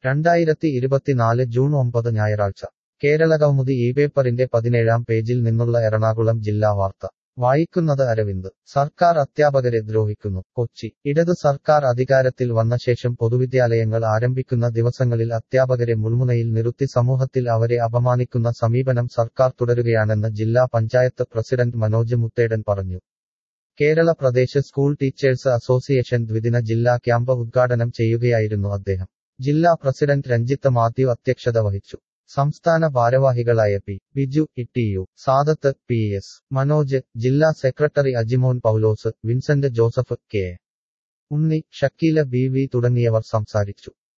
രണ്ടായിരത്തി ഇരുപത്തിനാല് ജൂൺ ഒമ്പത് ഞായറാഴ്ച കേരളകൗമുദി ഈ പേപ്പറിന്റെ പതിനേഴാം പേജിൽ നിന്നുള്ള എറണാകുളം ജില്ലാ വാർത്ത വായിക്കുന്നത് അരവിന്ദ് സർക്കാർ അധ്യാപകരെ ദ്രോഹിക്കുന്നു കൊച്ചി ഇടതു സർക്കാർ അധികാരത്തിൽ വന്ന ശേഷം പൊതുവിദ്യാലയങ്ങൾ ആരംഭിക്കുന്ന ദിവസങ്ങളിൽ അധ്യാപകരെ മുൾമുനയിൽ നിർത്തി സമൂഹത്തിൽ അവരെ അപമാനിക്കുന്ന സമീപനം സർക്കാർ തുടരുകയാണെന്ന് ജില്ലാ പഞ്ചായത്ത് പ്രസിഡന്റ് മനോജ് മുത്തേടൻ പറഞ്ഞു Kerala Pradesh school teachers association ദ്വിദിന ജില്ലാ ക്യാമ്പ് ഉദ്ഘാടനം ചെയ്യുകയായിരുന്നു അദ്ദേഹം ജില്ലാ പ്രസിഡന്റ് രഞ്ജിത്ത് മാത്യു അധ്യക്ഷത വഹിച്ചു സംസ്ഥാന ഭാരവാഹികളായ പി ബിജു ഇട്ടിയു സാദത്ത് പി എസ് മനോജ് ജില്ലാ secretary Ajimon Paulose Vincent Joseph K Unni Shakeela B V തുടങ്ങിയവർ സംസാരിച്ചു